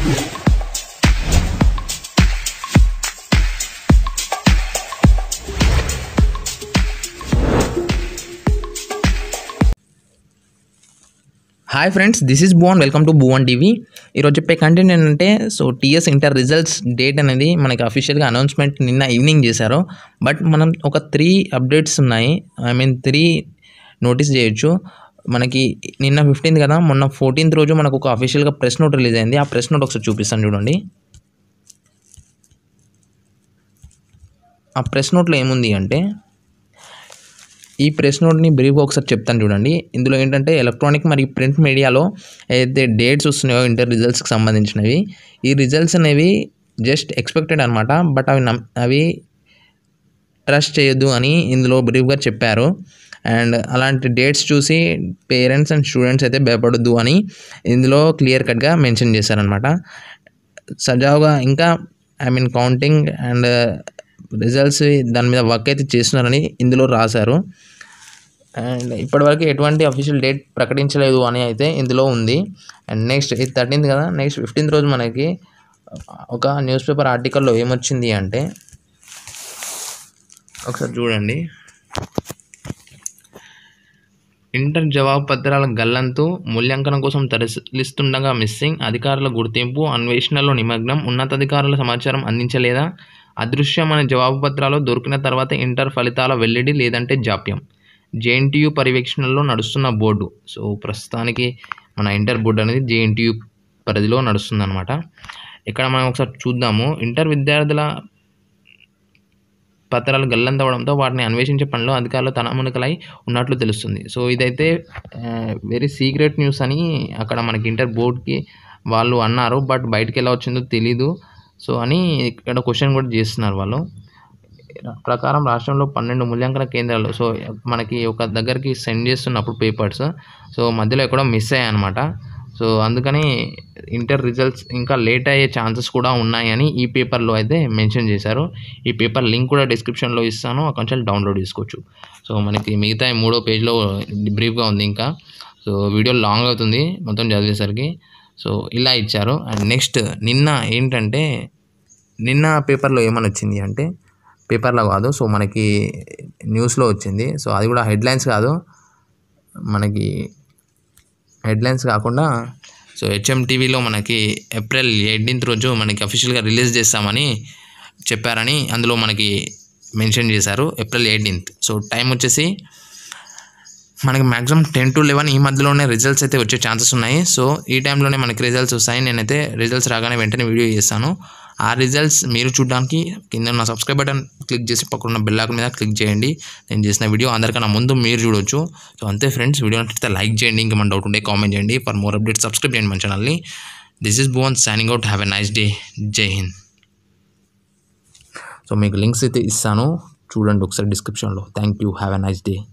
hi friends this is Bhuvan welcome to Bhuvan TV ఈరోజు చెప్పే content ఏంటంటే so TS inter results date అనేది మనకి అఫీషియల్గా అనౌన్స్మెంట్ నిన్న ఈవినింగ్ చేశారు బట్ మనం ఒక త్రీ అప్డేట్స్ ఉన్నాయి ఐ మీన్ త్రీ నోటీస్ చేయొచ్చు మనకి నిన్న ఫిఫ్టీన్త్ కదా మొన్న ఫోర్టీన్త్ రోజు మనకు ఒక అఫీషియల్గా ప్రెస్ నోట్ రిలీజ్ అయింది ఆ ప్రెస్ నోట్ ఒకసారి చూపిస్తాను చూడండి ఆ ప్రెస్ నోట్లో ఏముంది అంటే ఈ ప్రెస్ నోట్ని బ్రీఫ్గా ఒకసారి చెప్తాను చూడండి ఇందులో ఏంటంటే ఎలక్ట్రానిక్ మరియు ప్రింట్ మీడియాలో ఏదైతే డేట్స్ వస్తున్నాయో ఇంటర్ రిజల్ట్స్కి సంబంధించినవి ఈ రిజల్ట్స్ అనేవి జస్ట్ ఎక్స్పెక్టెడ్ అనమాట బట్ అవి నమ్ అవి ట్రస్ట్ చేయొద్దు అని ఇందులో బ్రీఫ్గా చెప్పారు అండ్ అలాంటి డేట్స్ చూసి పేరెంట్స్ అండ్ స్టూడెంట్స్ అయితే భయపడొద్దు అని ఇందులో క్లియర్ కట్గా మెన్షన్ చేశారనమాట సజావుగా ఇంకా I mean counting and results దాని మీద వర్క్ అయితే చేస్తున్నారని ఇందులో రాశారు అండ్ ఇప్పటివరకు ఎటువంటి అఫీషియల్ డేట్ ప్రకటించలేదు అని అయితే ఇందులో ఉంది అండ్ నెక్స్ట్ ఇది థర్టీన్త్ కదా నెక్స్ట్ ఫిఫ్టీన్త్ రోజు మనకి ఒక న్యూస్ పేపర్ ఆర్టికల్లో ఏమొచ్చింది అంటే ఒకసారి చూడండి ఇంటర్ జవాబు పత్రాల గల్లంతు మూల్యాంకనం కోసం తరలిస్తుండగా మిస్సింగ్ అధికారుల గుర్తింపు అన్వేషణలో నిమగ్నం ఉన్నతాధికారుల సమాచారం అందించలేదా అదృశ్యమైన జవాబు పత్రాలు దొరికిన తర్వాత ఇంటర్ ఫలితాల వెల్లడి లేదంటే జాప్యం జేఎన్టీయు పర్యవేక్షణలో నడుస్తున్న బోర్డు సో ప్రస్తుతానికి మన ఇంటర్ బోర్డు అనేది జేఎన్టీయు పరిధిలో నడుస్తుందన్నమాట ఇక్కడ మనం ఒకసారి చూద్దాము ఇంటర్ విద్యార్థుల పత్రాలు గల్లంతవడంతో వాటిని అన్వేషించే పనిలో అధికారులు తనమునకలై ఉన్నట్లు తెలుస్తుంది సో ఇదైతే వెరీ సీక్రెట్ న్యూస్ అని అక్కడ మనకి ఇంటర్ బోర్డ్కి వాళ్ళు అన్నారు బట్ బయటకు ఎలా వచ్చిందో తెలీదు సో అని ఇక్కడ క్వశ్చన్ కూడా చేస్తున్నారు వాళ్ళు ప్రకారం రాష్ట్రంలో పన్నెండు మూల్యాంకన కేంద్రాలు సో మనకి ఒక దగ్గరికి సెండ్ చేస్తున్నప్పుడు పేపర్స్ సో మధ్యలో ఎక్కడో మిస్ అయ్యాయి అనమాట సో అందుకని ఇంటర్ రిజల్ట్స్ ఇంకా లేట్ అయ్యే ఛాన్సెస్ కూడా ఉన్నాయని ఈ పేపర్లో అయితే మెన్షన్ చేశారు ఈ పేపర్ లింక్ కూడా డిస్క్రిప్షన్లో ఇస్తాను అక్కడ నుంచి డౌన్లోడ్ చేసుకోవచ్చు సో మనకి మిగతా మూడో పేజ్లో బ్రీఫ్గా ఉంది ఇంకా సో వీడియో లాంగ్ అవుతుంది మొత్తం చదివేసరికి సో ఇలా ఇచ్చారు అండ్ నెక్స్ట్ నిన్న ఏంటంటే నిన్న పేపర్లో ఏమని వచ్చింది అంటే పేపర్లో కాదు సో మనకి న్యూస్లో వచ్చింది సో అది కూడా హెడ్లైన్స్ కాదు మనకి హెడ్లైన్స్ కాకుండా సో హెచ్ఎం టీవీలో మనకి ఏప్రిల్ ఎయిటీన్త్ రోజు మనకి అఫీషియల్గా రిలీజ్ చేస్తామని చెప్పారని అందులో మనకి మెన్షన్ చేశారు ఏప్రిల్ ఎయిటీన్త్ సో టైం వచ్చేసి మనకి మ్యాక్సిమం టెన్ టు లెవెన్ ఈ మధ్యలోనే రిజల్ట్స్ అయితే వచ్చే ఛాన్సెస్ ఉన్నాయి సో ఈ టైంలోనే మనకి రిజల్ట్స్ వస్తాయి నేనైతే రిజల్ట్స్ రాగానే వెంటనే వీడియో చేస్తాను ఆ రిజల్ట్స్ మీరు చూడడానికి కింద ఉన్న సబ్స్క్రైబ్ బటన్ క్లిక్ చేసి పక్కన బెల్ ఐకాన్ మీద క్లిక్ చేయండి నేను చేసిన వీడియో అందరికన్నా ముందు మీరు చూడొచ్చు సో అంతే ఫ్రెండ్స్ వీడియో నచ్చితే లైక్ చేయండి ఇంకేమైనా డౌట్ ఉంటే కామెంట్ చేయండి ఫర్ మోర్ అప్డేట్ సబ్స్క్రైబ్ చేయండి మన ఛానల్ని this is Bhuvan signing out have a nice day Jai Hind so మీకు లింక్స్ అయితే ఇస్తాను చూడండి ఒకసారి డిస్క్రిప్షన్లో thank you have a nice day